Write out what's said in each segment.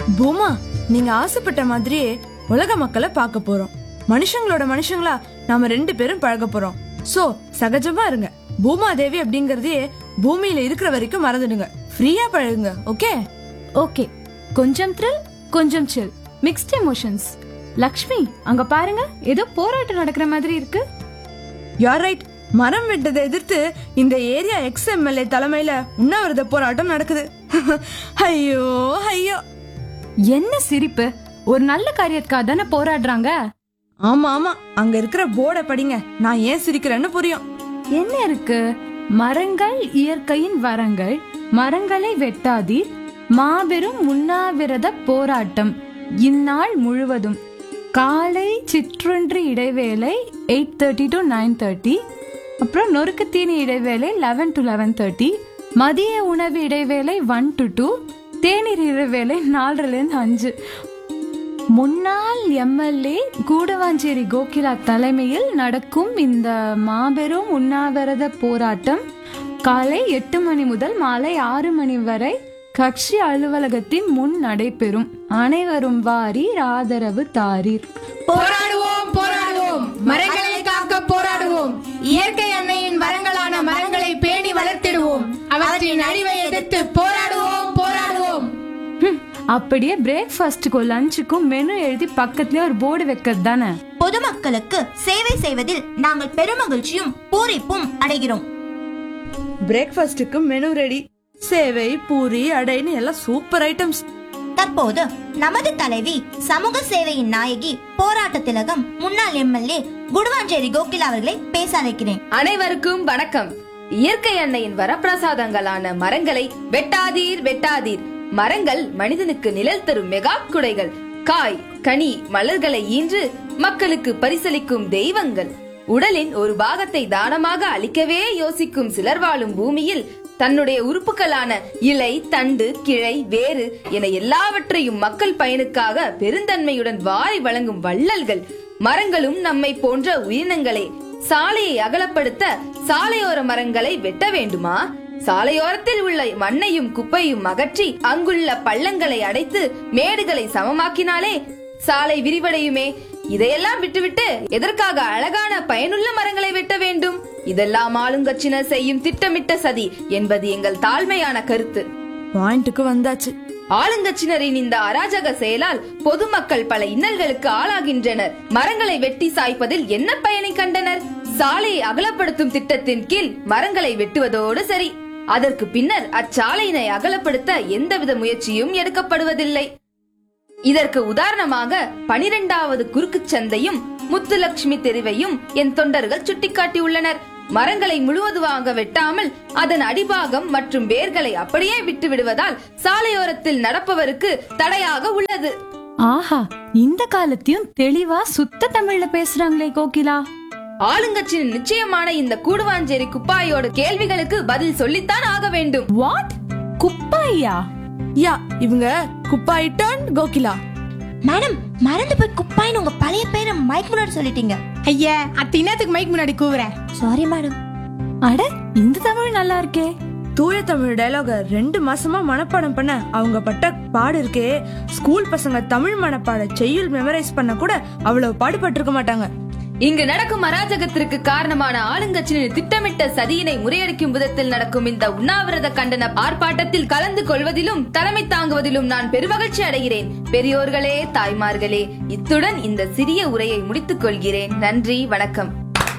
பூமா நீங்க ஆசைப்பட்ட மாதிரியே உலக மக்களை பார்க்க போறோம் மனுஷங்களோட மனுஷங்களா நாம ரெண்டு பேரும் பழக போறோம் சோ சகஜமா இருங்க பூமா தேவி அப்படிங்கறதையே பூமியில இருக்கிற வரைக்கும் மறந்துடுங்க ஃப்ரீயா பழகுங்க ஓகே ஓகே கொஞ்சம் த்ரில் கொஞ்சம் சில் மிக்ஸ்ட் எமோஷன்ஸ் லக்ஷ்மி அங்க பாருங்க ஏதோ போராட்டம் நடக்கிற மாதிரி இருக்கு யார் ரைட் மரம் வெட்டதை எதிர்த்து இந்த ஏரியா எக்ஸ் எம்எல்ஏ தலைமையில உண்ணாவிரத போராட்டம் நடக்குது ஐயோ ஐயோ என்ன சிரிப்பு ஒரு நல்ல காரியத்துக்காக தானே போராடுறாங்க ஆமா ஆமா அங்க இருக்கிற போர்டை படிங்க நான் ஏன் சிரிக்கிறேன்னு புரியும் என்ன இருக்கு மரங்கள் இயற்கையின் வரங்கள் மரங்களை வெட்டாதீர் மாபெரும் உண்ணாவிரத போராட்டம் இந்நாள் முழுவதும் காலை சிற்றுன்று இடைவேளை eight thirty to nine thirty அப்புறம் நொறுக்கு தீனி இடைவேளை லெவன் டு லெவன் தேர்ட்டி மதிய உணவு இடைவேளை ஒன் டு டூ தேநீர் இடைவேளை நாலரைலேருந்து அஞ்சு முன்னாள் எம்எல்ஏ கூடவாஞ்சேரி கோகிலா தலைமையில் நடக்கும் இந்த மாபெரும் உண்ணாவிரத போராட்டம் காலை எட்டு மணி முதல் மாலை ஆறு மணி வரை கட்சி அலுவலகத்தின் முன் நடைபெறும் அனைவரும் வாரீர் ஆதரவு தாரீர் போராடுவோம் போராடுவோம் மரங்களை காக்க போராடுவோம் இயற்கை அன்னையின் வரங்களான மரங்களை பேணி வளர்த்திடுவோம் அவற்றின் அழிவை எதிர்த்து போராடுவோம் போராடுவோம் ஹம், அப்படியே பிரேக்ஃபாஸ்ட்டுக்கும் லஞ்சுக்கும் மெனு எழுதி பக்கத்துலயே ஒரு போர்டு வைக்கிறது தானே பொதுமக்களுக்கு சேவை செய்வதில் நாங்கள் பெருமகிழ்ச்சியும் பூரிப்பும் அடைகிறோம் பிரேக்ஃபாஸ்டுக்கு மெனு ரெடி சேவை பூரி அடைன்னு எல்லாம் சூப்பர் ஐட்டம்ஸ் தற்போது நமது தலைவி சமூக சேவையின் நாயகி போராட்ட திலகம் முன்னாள் எம்எல்ஏ குடுவாஞ்சேரி கோகிலா அவர்களை பேச அழைக்கிறேன் அனைவருக்கும் வணக்கம் இயற்கை அன்னையின் வரப்பிரசாதங்களான மரங்களை வெட்டாதீர் வெட்டாதீர் மரங்கள் மனிதனுக்கு நிழல் தரும் மெகா குடைகள் காய் கனி மலர்களை ஈன்று மக்களுக்கு பரிசளிக்கும் தெய்வங்கள் உடலின் ஒரு பாகத்தை தானமாக அளிக்கவே யோசிக்கும் சிலர் வாழும் பூமியில் தன்னுடைய உறுப்புகளான இலை தண்டு கிளை வேறு என எல்லாவற்றையும் மக்கள் பயனுக்காக பெருந்தன்மையுடன் வாரி வழங்கும் வள்ளல்கள் மரங்களும் நம்மை போன்ற உயிரினங்களே சாலையை அகலப்படுத்த சாலையோர மரங்களை வெட்ட வேண்டுமா சாலையோரத்தில் உள்ள மண்ணையும் குப்பையும் அகற்றி அங்குள்ள பள்ளங்களை அடைத்து மேடுகளை சமமாக்கினாலே சாலை விரிவடையுமே இதையெல்லாம் விட்டுவிட்டு எதற்காக அழகான பயனுள்ள மரங்களை வெட்ட வேண்டும் இதெல்லாம் ஆளுங்கட்சினர் செய்யும் திட்டமிட்ட சதி என்பது எங்கள் தாழ்மையான கருத்து பாயிண்ட்டுக்கு வந்தாச்சு ஆளுங்கட்சினரின் இந்த அராஜக செயலால் பொதுமக்கள் பல இன்னல்களுக்கு ஆளாகின்றனர் மரங்களை வெட்டி சாய்ப்பதில் என்ன பயனை கண்டனர் சாலையை அகலப்படுத்தும் திட்டத்தின் கீழ் மரங்களை வெட்டுவதோடு சரி அதற்கு பின்னர் அச்சாலையினை அகலப்படுத்த எந்தவித முயற்சியும் எடுக்கப்படுவதில்லை இதற்கு உதாரணமாக பனிரெண்டாவது குறுக்குச் சந்தையும் முத்துலட்சுமி தெருவையும் என் தொண்டர்கள் சுட்டிக்காட்டியுள்ளனர் மரங்களை முழுவதுமாக வெட்டாமல் அதன் அடிபாகம் மற்றும் வேர்களை அப்படியே விட்டு விடுவதால் சாலையோரத்தில் நடப்பவருக்கு தடையாக உள்ளது ஆஹா இந்த காலத்தையும் தெளிவா சுத்த தமிழ்ல பேசுறாங்களே கோகிலா ஆளுங்கட்சியின் நிச்சயமான இந்த கூடுவாஞ்சேரி குப்பாயோட கேள்விகளுக்கு பதில் சொல்லித்தான் ஆக வேண்டும் வாட் குப்பாயா யா இவங்க குப்பாய் டர்ன் கோகிலா மேடம் மறந்து போய் குப்பாயின்னு உங்க பழைய பேரை மைக் முன்னாடி சொல்லிட்டீங்க ஐயா அத்த இன்னத்துக்கு மைக் முன்னாடி கூவுற சாரி மேடம் அட இந்த தமிழ் நல்லா இருக்கே தூய தமிழ் டயலாக ரெண்டு மாசமா மனப்பாடம் பண்ண அவங்க பட்ட பாடு இருக்கே ஸ்கூல் பசங்க தமிழ் மனப்பாட செய்யுள் மெமரைஸ் பண்ண கூட அவ்வளவு பாடுபட்டிருக்க மாட்டாங்க இங்கு நடக்கும் அராஜகத்திற்கு காரணமான ஆளுங்கட்சியின் திட்டமிட்ட சதியினை முறியடிக்கும் விதத்தில் நடக்கும் இந்த உண்ணாவிரத கண்டன ஆர்ப்பாட்டத்தில் கலந்து கொள்வதிலும் தலைமை தாங்குவதிலும் நான் பெருமகிழ்ச்சி அடைகிறேன் பெரியோர்களே தாய்மார்களே இத்துடன் இந்த சிறிய உரையை முடித்துக் கொள்கிறேன் நன்றி வணக்கம்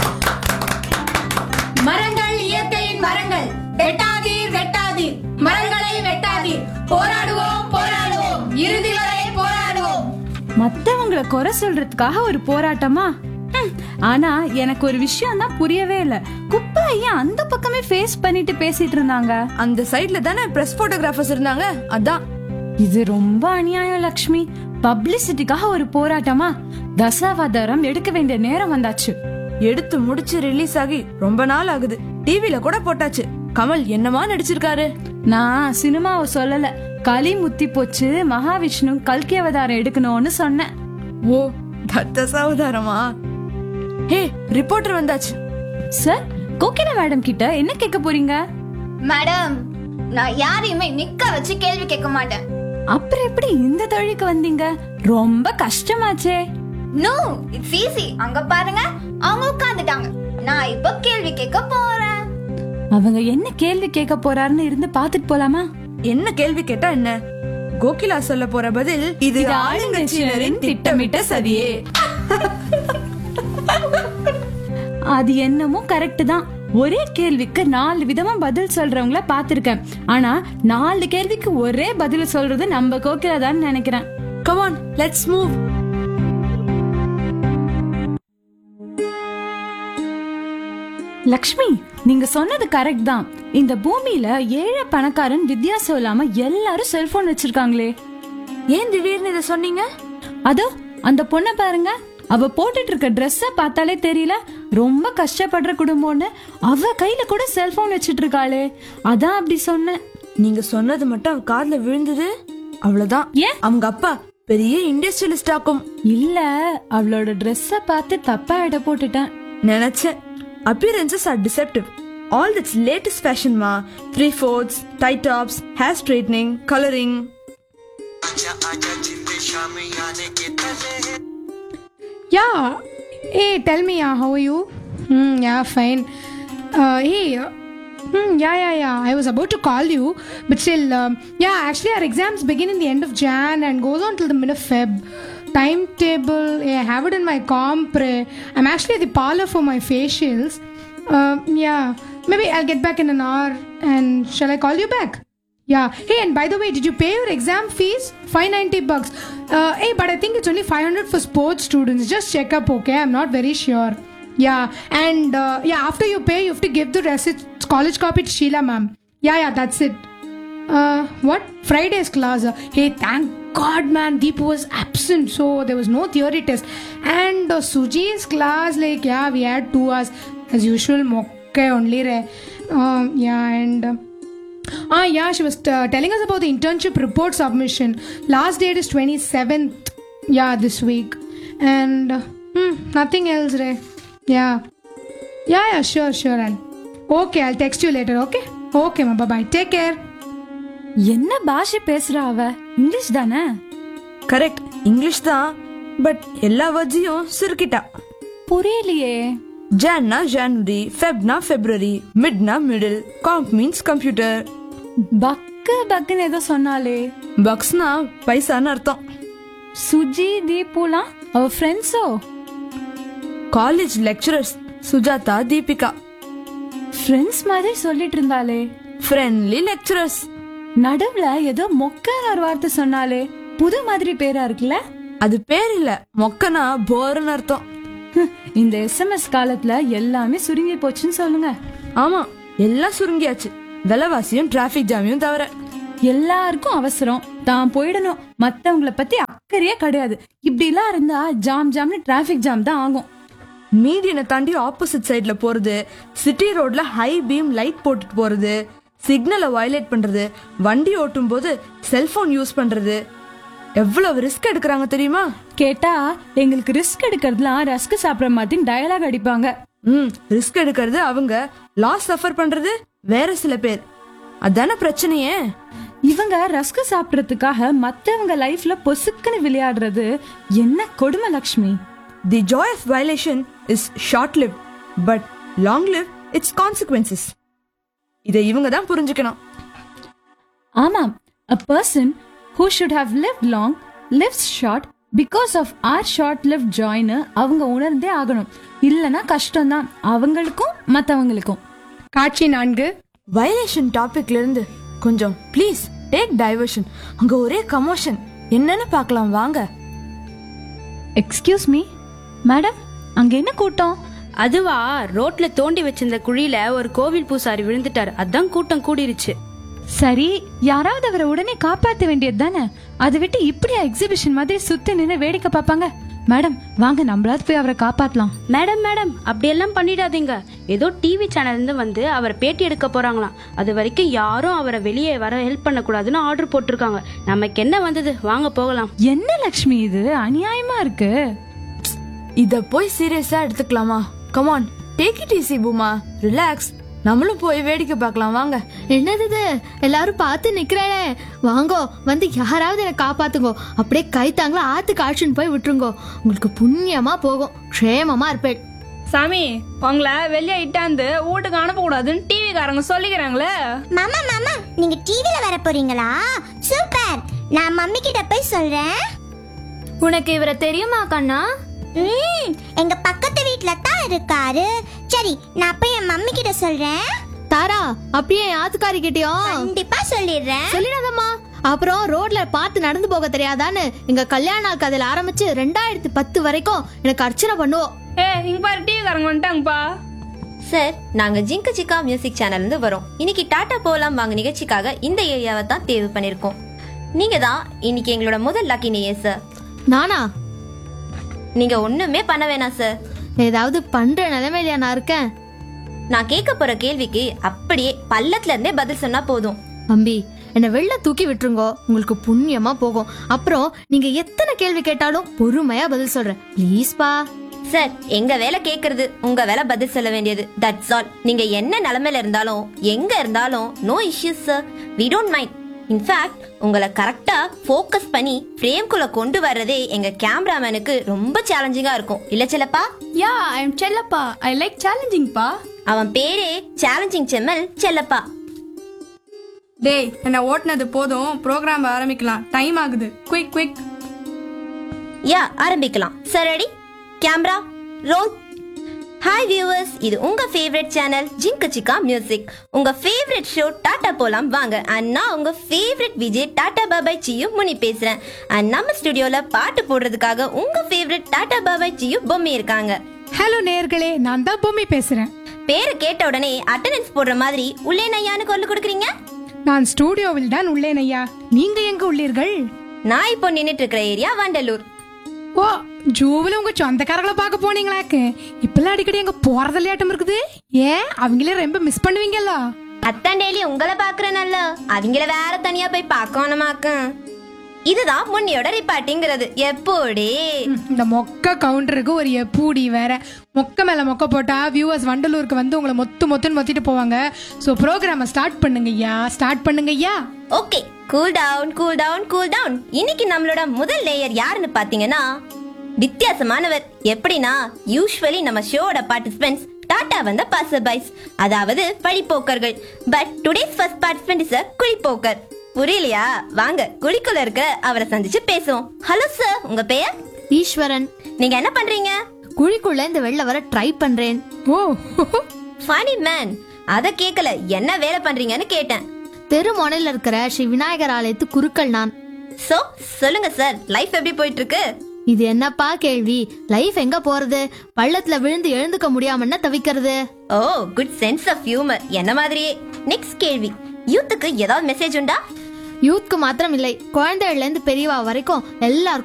மரங்கள் இயற்கையின் வரங்கள் வெட்டாதீர் வெட்டாதீர் மரங்களை வெட்டாதீர் போராடுவோம் போராடுவோம் இறுதி வரை போராடுவோம் மத்தவங்கள குறை சொல்றதுக்காக ஒரு போராட்டமா ஹம், ஆனா எனக்கு ஒரு விஷயம் தான் புரியவே இல்ல குப்பாயை அந்த பக்கமே ஃபேஸ் பண்ணிட்டு பேசிட்டு இருந்தாங்க அந்த சைடுல தானே பிரஸ் போட்டோகிராஃபர்ஸ் இருந்தாங்க அதான் இது ரொம்ப அநியாயம் லக்ஷ்மி பப்ளிசிட்டிக்காக ஒரு போராட்டமா தசாவதாரம் எடுக்க வேண்டிய நேரம் வந்தாச்சு எடுத்து முடிச்சு ரிலீஸ் ஆகி ரொம்ப நாள் ஆகுது டிவில கூட போட்டாச்சு கமல் என்னமா நடிச்சிருக்காரு நான் சினிமாவை சொல்லல களி முத்தி போச்சு மகாவிஷ்ணு கல்கி அவதாரம் எடுக்கணும்னு சொன்னேன் ஓ தத்த சவதாரமா ஹே ரிப்போர்ட்டர் வந்தாச்சு சார் கோகிலா மேடம் கிட்ட என்ன கேட்க போறீங்க மேடம் நான் யாரையுமே நிக்க வச்சு கேள்வி கேட்க மாட்டேன் அப்புறம் எப்படி இந்த தொழிலுக்கு வந்தீங்க ரொம்ப கஷ்டமாச்சே நோ இட்ஸ் ஈஸி அங்க பாருங்க அவங்க உட்கார்ந்துட்டாங்க நான் இப்போ கேள்வி கேட்க போறேன் அவங்க என்ன கேள்வி கேட்க போறாருன்னு இருந்து பாத்துட்டு போலாமா என்ன கேள்வி கேட்டா என்ன கோகிலா சொல்ல போற பதில் இது ஆளுங்கட்சியினரின் திட்டமிட்ட சதியே அது என்னமோ கரெக்ட் தான் ஒரே கேள்விக்கு நாலு விதமா பதில் சொல்றவங்கள பாத்திருக்கேன் ஆனா நாலு கேள்விக்கு ஒரே பதில் சொல்றது நம்ம கோகிலா தான் நினைக்கிறேன் கமான் லெட்ஸ் மூவ் லக்ஷ்மி நீங்க சொன்னது கரெக்ட் தான் இந்த பூமியில ஏழை பணக்காரன் வித்தியாசம் இல்லாம எல்லாரும் செல்போன் வச்சிருக்காங்களே ஏன் திடீர்னு இதை சொன்னீங்க அதோ அந்த பொண்ணை பாருங்க அவ போட்டுட்டு இருக்க ட்ரெஸ்ஸ பார்த்தாலே தெரியல ரொம்ப கஷ்டப்படுற குடும்பம்னு அவ கையில கூட செல்போன் வச்சிட்டு இருக்காளே அதான் அப்படி சொன்னேன் நீங்க சொன்னது மட்டும் அவ காதுல விழுந்தது அவ்வளவுதான் ஏன்? அவங்க அப்பா பெரிய இண்டஸ்ட்ரியலிஸ்ட் ஆக்கும் இல்ல அவளோட ட்ரெஸ்ஸ பார்த்து தப்பா இட போட்டுட்டேன் நினைச்சேன் appearances are deceptive all that's latest fashion ma three fourths tight tops hair straightening coloring Yeah. Hey, tell me, yeah, how are you? Hmm, yeah, fine. Uh, hey, uh, hmm, yeah, yeah, yeah. I was about to call you, but still, um, yeah, actually, our exams begin in the end of Jan and goes on till the mid of Feb. Timetable, yeah, I have it in my compre. I'm actually at the parlor for my facials. Uh, yeah, maybe I'll get back in an hour. And shall I call you back? Yeah. Hey, and by the way, did you pay your exam fees? 590 bucks. Uh, hey, but I think it's only 500 for sports students. Just check up, okay? I'm not very sure. Yeah. And uh, yeah, after you pay, you have to give the receipt, college copy to Sheila, ma'am. Yeah, yeah, that's it. Uh, what? Friday's class. Uh, hey, thank God, man. Deepu was absent, so there was no theory test. And uh, Suji's class, like, yeah, we had two hours. As usual, mokke only. Re. Um, yeah, and. Uh, Ah, yeah, she was uh, telling us about the internship report submission. Last date is 27th. Yeah, this week. And uh, hmm, nothing else, Ray. Yeah. Yeah, yeah, sure, sure. I'll. Okay, I'll text you later, okay? Okay, ma, bye bye. Take care. என்ன பாஷை பேசுறா அவ English தானே correct English தான் but எல்லா வேர்ட்ஸையும் சுருக்கிட்டா புரியலையே ஜான்னா ஜான்வரி ஃபெப்னா ஃபெப்ரவரி மிட்னா மிடில் காம்ப் மீன்ஸ் கம்ப்யூட்டர் பக்கு பக்குன்னு ஏதோ சொன்னாலே பக்ஸ்னா பைசான்னு அர்த்தம் சுஜி தீபுலாம் அவ ஃப்ரெண்ட்ஸோ college lecturers Sujatha Deepika friends மாதிரி சொல்லிட்டு இருந்தாலே ஃப்ரெண்ட்லி லெக்சரர்ஸ் நடுவுல ஏதோ மொக்கன்னு ஒரு வார்த்தை சொன்னாலே புது மாதிரி பேரா இருக்குல்ல அது பேர் இல்ல மொக்கனா போர்னு அர்த்தம் ஹம், இந்த எஸ்எம்எஸ் காலத்துல எல்லாமே சுருங்கி போச்சுன்னு சொல்லுங்க ஆமா எல்லாம் சுருங்கியாச்சு விலைவாசியும் டிராபிக் ஜாமையும் தவிர எல்லாருக்கும் அவசரம் தான் போயிடணும் மத்தவங்கள பத்தி அக்கறையே கிடையாது இப்படி எல்லாம் இருந்தா ஜாம் ஜாம்னு டிராபிக் ஜாம் தான் ஆகும் மீடியனை தாண்டி ஆப்போசிட் சைடுல போறது சிட்டி ரோட்ல ஹை பீம் லைட் போட்டுட்டு போறது சிக்னலை வயலேட் பண்றது வண்டி ஓட்டும் போது செல்போன் யூஸ் பண்றது எவ்வளவு ரிஸ்க் எடுக்கிறாங்க தெரியுமா கேட்டா எங்களுக்கு ரிஸ்க் எடுக்கிறதுலாம் ரஸ்க் சாப்பிடுற மாதிரி டயலாக் அடிப்பாங்க ம் ரிஸ்க் எடுக்கிறது அவங்க லாஸ் சஃபர் பண்றது வேற சில பேர் அதானே பிரச்சனையே இவங்க ரஸ்க் சாப்பிடறதுக்காக மத்தவங்க லைஃப்ல பொசுக்குன்னு விளையாடுறது என்ன கொடுமை Lakshmi the joy of violation is short live but long live its consequences இதை இவங்க தான் புரிஞ்சுக்கணும் ஆமாம் a person who should have lived long lives short because of our short lived joyன்னு அவங்க உணர்ந்தே ஆகணும் இல்லனா கஷ்டம்தான் அவங்களுக்கும் மத்தவங்களுக்கும் காட்சி நான்கு வயலேஷன் டாபிக்ல இருந்து கொஞ்சம் ப்ளீஸ் டேக் டைவர்ஷன் அங்க ஒரே கமோஷன் என்னன்னு பார்க்கலாம் வாங்க எக்ஸ்கியூஸ் மீ மேடம் அங்க என்ன கூட்டம் அதுவா ரோட்ல தோண்டி வச்சிருந்த குழியில ஒரு கோவில் பூசாரி விழுந்துட்டாரு அதான் கூட்டம் கூடிருச்சு சரி யாராவது அவரை உடனே காப்பாத்த வேண்டியது தானே அதை விட்டு இப்படியா எக்ஸிபிஷன் மாதிரி சுத்தி நின்று வேடிக்கை பார்ப்பாங்க மேடம் வாங்க நம்மளாவது போய் அவரை காப்பாத்தலாம் மேடம் மேடம் அப்படியெல்லாம் பண்ணிடாதீங்க ஏதோ டிவி சேனல்ல இருந்து வந்து அவரை பேட்டி எடுக்க போறாங்களாம் அது வரைக்கும் யாரும் அவரை வெளியே வர ஹெல்ப் பண்ணக்கூடாதுன்னு ஆர்டர் போட்டிருக்காங்க நமக்கு என்ன வந்தது வாங்க போகலாம் என்ன லக்ஷ்மி இது அநியாயமா இருக்கு இத போய் சீரியஸா எடுத்துக்கலாமா come on take it easy Pooma relax நம்மளும் போய் வேடிக்கை பார்க்கலாம் வாங்க என்னது இது எல்லாரும் பார்த்து நிக்கிறேனே வாங்கோ வந்து யாராவது என்னை காப்பாத்துங்கோ அப்படியே கைத்தாங்களா ஆத்துக்கு அழைச்சின்னு போய் விட்டுருங்கோ உங்களுக்கு புண்ணியமா போகும் க்ஷேமமா இருப்பேன் சாமி உங்களை வெளியே இட்டாந்து வீட்டுக்கு அனுப்பக்கூடாதுன்னு டிவிக்காரங்க சொல்லிக்கிறாங்களே மாமா மாமா நீங்க டிவில வர போறீங்களா சூப்பர் நான் மம்மி கிட்ட போய் சொல்றேன் உனக்கு இவரை தெரியுமா கண்ணா ம், எங்க பக்கத்து வீட்ல தான் இருக்காரு சரி நான் போய் என் மம்மி கிட்ட சொல்றேன் தாரா அப்படியே என் ஆத்துக்காரி கிட்டயும் கண்டிப்பா சொல்லிடுறேன் சொல்லிடாதம்மா அப்புறம் ரோட்ல பார்த்து நடந்து போக தெரியாதான்னு எங்க கல்யாண நாள் கதையில ஆரம்பிச்சு ரெண்டாயிரத்தி பத்து வரைக்கும் எனக்கு அர்ச்சனை பண்ணுவோம் ஏ இங்க பாரு டிவிக்காரங்க வந்துட்டாங்கப்பா சார் நாங்க ஜிங்கு சிக்கா மியூசிக் சேனல்ல இருந்து வரோம் இன்னைக்கு டாடா போலாம் வாங்க நிகழ்ச்சிக்காக இந்த ஏரியாவை தான் தேர்வு பண்ணிருக்கோம் நீங்க தான் இன்னைக்கு எங்களோட முதல் லக்கி நேயர் சார் நானா நீங்க ஒண்ணுமே பண்ண வேணாம் சார் ஏதாவது பண்ற நிலைமையில நான் இருக்கேன் நான் கேட்க போற கேள்விக்கு அப்படியே பள்ளத்துல இருந்தே பதில் சொன்னா போதும் அம்பி என்னை வெளில தூக்கி விட்டுருங்கோ உங்களுக்கு புண்ணியமா போகும் அப்புறம் நீங்க எத்தனை கேள்வி கேட்டாலும் பொறுமையா பதில் சொல்றேன் ப்ளீஸ் பா சார் எங்க வேலை கேக்குறது உங்க வேலை பதில் சொல்ல வேண்டியது தட்ஸ் ஆல் நீங்க என்ன நிலைமையில இருந்தாலும் எங்க இருந்தாலும் no issues sir we don't mind in fact உங்களை கரெக்டா ஃபோக்கஸ் பண்ணி ஃப்ரேம்குள்ள கொண்டு வர்றதே எங்க கேமராமேனுக்கு ரொம்ப சேலஞ்சிங்கா இருக்கும் இல்ல சிலப்பா yeah I am Chellappa I like சேலஞ்சிங்ப்பா அவன் பேரே சேலஞ்சிங் செம்மல் செல்லப்பா டேய் என்ன ஓட்டுனது போதும் ப்ரோக்ராம் ஆரம்பிக்கலாம் டைம் ஆகுது குயிக் குயிக் யா ஆரம்பிக்கலாம் sir ready camera roll hi viewers இது உங்க favourite channel Jingu Chikka music உங்க ஃபேவரட் ஷோ டாடா போலாம் வாங்க அண்ட் நான் உங்க ஃபேவரட் விஜய் டாடா பாபாய் சியு முனி பேசுறேன் அண்ட் நம்ம ஸ்டுடியோல பாட்டு போடுறதுக்காக உங்க ஃபேவரட் டாடா பாபாய் சியு பொம்மி இருக்காங்க ஹலோ நேர்களே நான் தான் பொம்மி பேசுறேன் பேரை கேட்ட உடனே அட்டெண்டன்ஸ் போடுற மாதிரி உள்ளே நையான்னு கொல்லு கொடுக்குறீங்க நான் ஸ்டூடியோவில் தான் உள்ளேன் ஐயா நீங்க எங்க உள்ளீர்கள் நான் இப்போ நின்னுட்டு இருக்கிற ஏரியா வண்டலூர் ஓ ஜூவில் உங்க சொந்தக்காரங்களை பார்க்க போனீங்களாக்கு இப்பெல்லாம் அடிக்கடி எங்க போறதில்லையாட்டம் இருக்குது ஏன் அவங்களே ரொம்ப மிஸ் பண்ணுவீங்கல்ல அத்தான் டெய்லி உங்களை பாக்குறேனல்ல அவங்கள வேற தனியா போய் பார்க்கணுமாக்கும் இதுதான் முன்னியோட ரிப்பார்ட்டிங்கிறது எப்போடி ம், இந்த மொக்க கவுண்டருக்கு ஒரு எப்பூடி வேற மொக்க மேல மொக்க போட்டா வியூவர்ஸ் வண்டலூருக்கு வந்து உங்களை மொத்து மொத்துன்னு மொத்திட்டு போவாங்க ஸோ ப்ரோக்ராமை ஸ்டார்ட் பண்ணுங்க ஐயா ஸ்டார்ட் பண்ணுங்க ஐயா okay cool down cool down cool down இன்னைக்கு நம்மளோட முதல் லேயர் யாருன்னு பாத்தீங்கன்னா வித்தியாசமானவர் எப்படின்னா யூஸ்வலி நம்ம ஷோட பார்ட்டிசிபென்ட்ஸ் டாடா வந்த பாசபைஸ் அதாவது வழிப்போக்கர்கள் but today's first participant is a குழிப்போக்கர் புரியலையா வாங்க குழிக்குள்ள இருக்க அவரை சந்திச்சு பேசுவோம் ஹலோ சார் உங்க பெயர் ஈஸ்வரன் நீங்க என்ன பண்றீங்க குழிக்குள்ள இந்த வெளில வர ட்ரை பண்றேன் ஓ ஃபனி மேன் அத கேக்கல என்ன வேலை பண்றீங்கன்னு கேட்டேன் தெரு முனையில இருக்கிற ஸ்ரீ விநாயகர் ஆலயத்து குருக்கள் நான் சோ சொல்லுங்க சார் லைஃப் எப்படி போயிட்டு இருக்கு இது என்னப்பா கேள்வி லைஃப் எங்க போறது பள்ளத்துல விழுந்து எழுந்துக்க முடியாமன்னா தவிக்கிறது oh good sense of humour என்ன மாதிரியே நெக்ஸ்ட் கேள்வி யூத்துக்கு ஏதாவது மெசேஜ் உண்டா யூத்க்கு மாத்திரம் இல்லை குழந்தைகள்ல இருந்து பெரியவா வரைக்கும் எல்லாருக்கும்